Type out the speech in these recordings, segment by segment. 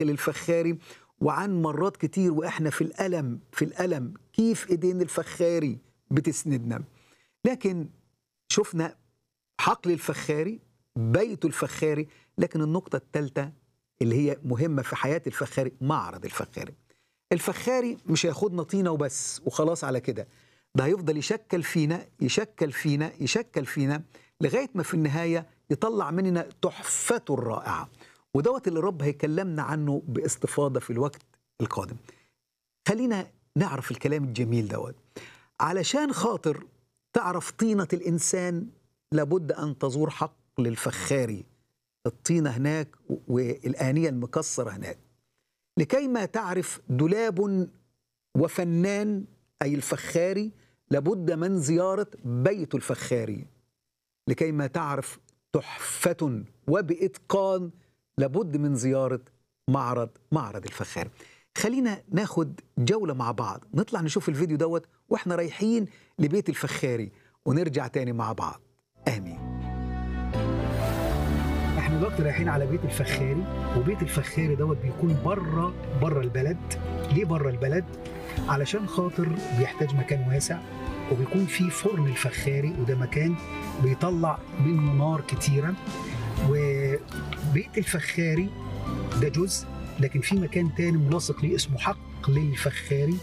الفخاري وعن مرات كتير واحنا في الالم في الالم كيف ايدين الفخاري بتسندنا لكن شفنا حقل الفخاري بيت الفخاري لكن النقطة الثالثة اللي هي مهمة في حياة الفخاري معرض الفخاري الفخاري مش هياخدنا طينة وبس وخلاص على كده ده هيفضل يشكل فينا يشكل فينا يشكل فينا لغاية ما في النهاية يطلع مننا تحفته الرائعة ودوت اللي الرب هيكلمنا عنه باستفاضة في الوقت القادم خلينا نعرف الكلام الجميل دوت علشان خاطر تعرف طينة الإنسان لابد أن تزور حقل الفخاري الطينة هناك والآنية المكسرة هناك لكي ما تعرف دولاب وفنان أي الفخاري لابد من زيارة بيت الفخاري لكي ما تعرف تحفة وبإتقان لابد من زيارة معرض معرض الفخاري خلينا ناخد جولة مع بعض نطلع نشوف الفيديو دوت واحنا رايحين لبيت الفخاري ونرجع تاني مع بعض آمين احنا دلوقتي رايحين على بيت الفخاري وبيت الفخاري دوت بيكون بره بره البلد ليه بره البلد علشان خاطر بيحتاج مكان واسع وبيكون فيه فرن الفخاري وده مكان بيطلع منه نار كتيره وبيت الفخاري ده جزء لكن في مكان تاني ملاصق ليه اسمه حقل الفخاري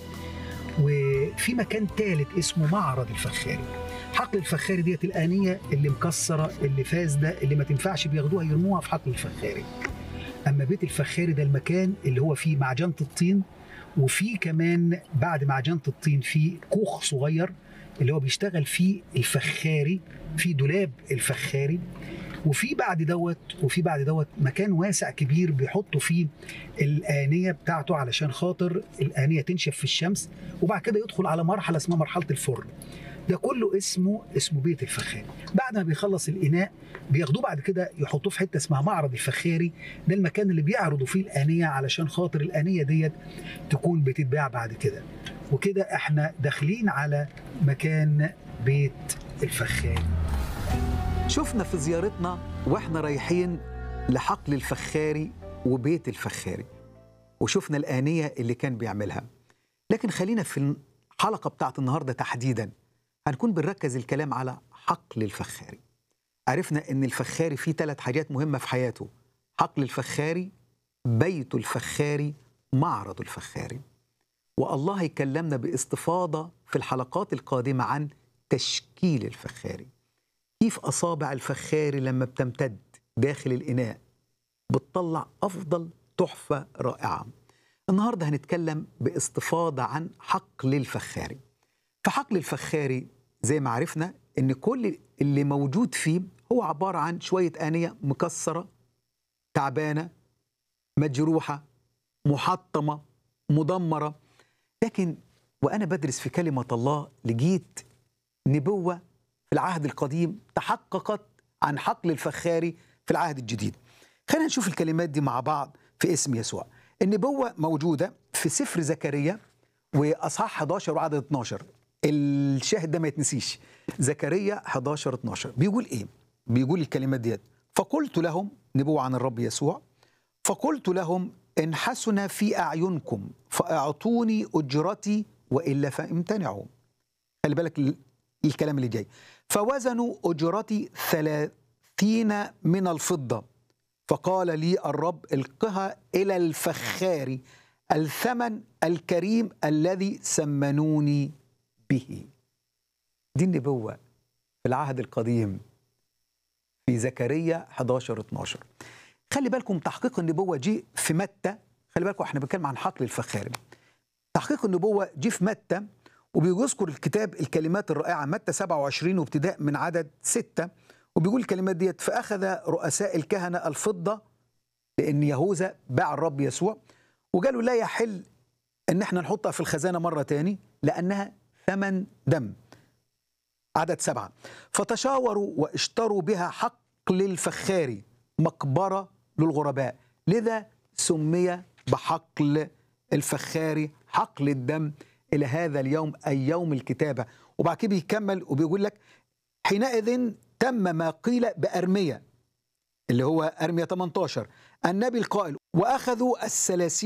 وفي مكان ثالث اسمه معرض الفخاري حقل الفخاري ديت الآنية اللي مكسرة اللي فاسدة اللي ما تنفعش بياخدوها يرموها في حقل الفخاري أما بيت الفخاري ده المكان اللي هو فيه معجنة الطين وفي كمان بعد معجنة الطين في كوخ صغير اللي هو بيشتغل فيه الفخاري في دولاب الفخاري وفي بعد دوت وفي بعد دوت مكان واسع كبير بيحطوا فيه الآنية بتاعته علشان خاطر الآنية تنشف في الشمس وبعد كده يدخل على مرحلة اسمها مرحلة الفرن ده كله اسمه اسمه بيت الفخاري بعد ما بيخلص الإناء بياخدوه بعد كده يحطوه في حتة اسمها معرض الفخاري ده المكان اللي بيعرضوا فيه الآنية علشان خاطر الآنية ديت تكون بتتباع بعد كده وكده احنا داخلين على مكان بيت الفخاري شفنا في زيارتنا واحنا رايحين لحقل الفخاري وبيت الفخاري وشفنا الآنية اللي كان بيعملها لكن خلينا في الحلقة بتاعت النهاردة تحديدا هنكون بنركز الكلام على حقل الفخاري عرفنا ان الفخاري فيه ثلاث حاجات مهمة في حياته حقل الفخاري بيت الفخاري معرض الفخاري والله يكلمنا باستفاضة في الحلقات القادمة عن تشكيل الفخاري كيف أصابع الفخاري لما بتمتد داخل الإناء بتطلع أفضل تحفة رائعة النهاردة هنتكلم باستفاضة عن حقل الفخاري فحقل الفخاري زي ما عرفنا ان كل اللي موجود فيه هو عبارة عن شوية آنية مكسرة تعبانة مجروحة محطمة مدمرة لكن وأنا بدرس في كلمة الله لقيت نبوة في العهد القديم تحققت عن حقل الفخاري في العهد الجديد خلينا نشوف الكلمات دي مع بعض في اسم يسوع النبوة موجودة في سفر زكريا وأصحاح 11 وعدد 12 الشاهد ده ما يتنسيش زكريا 11 12 بيقول ايه بيقول الكلمات ديت فقلت لهم نبوة عن الرب يسوع فقلت لهم إن حسن في أعينكم فأعطوني أجرتي وإلا فامتنعوا خلي بالك الكلام اللي جاي فوزنوا أجرتي ثلاثين من الفضة فقال لي الرب القها إلى الفخار الثمن الكريم الذي سمنوني به دي النبوة في العهد القديم في زكريا 11 12 خلي بالكم تحقيق النبوة جه في متى خلي بالكم احنا بنتكلم عن حقل الفخاري تحقيق النبوة جه في متى وبيذكر الكتاب الكلمات الرائعة متى 27 وابتداء من عدد 6 وبيقول الكلمات ديت فأخذ رؤساء الكهنة الفضة لأن يهوذا باع الرب يسوع وقالوا لا يحل ان احنا نحطها في الخزانة مرة تاني لأنها ثمن دم عدد سبعة فتشاوروا واشتروا بها حقل الفخاري مقبرة للغرباء لذا سمي بحقل الفخاري حقل الدم إلى هذا اليوم أي يوم الكتابة وبعد كده بيكمل وبيقول لك حينئذ تم ما قيل بأرمية اللي هو أرمية 18 النبي القائل واخذوا السلاسل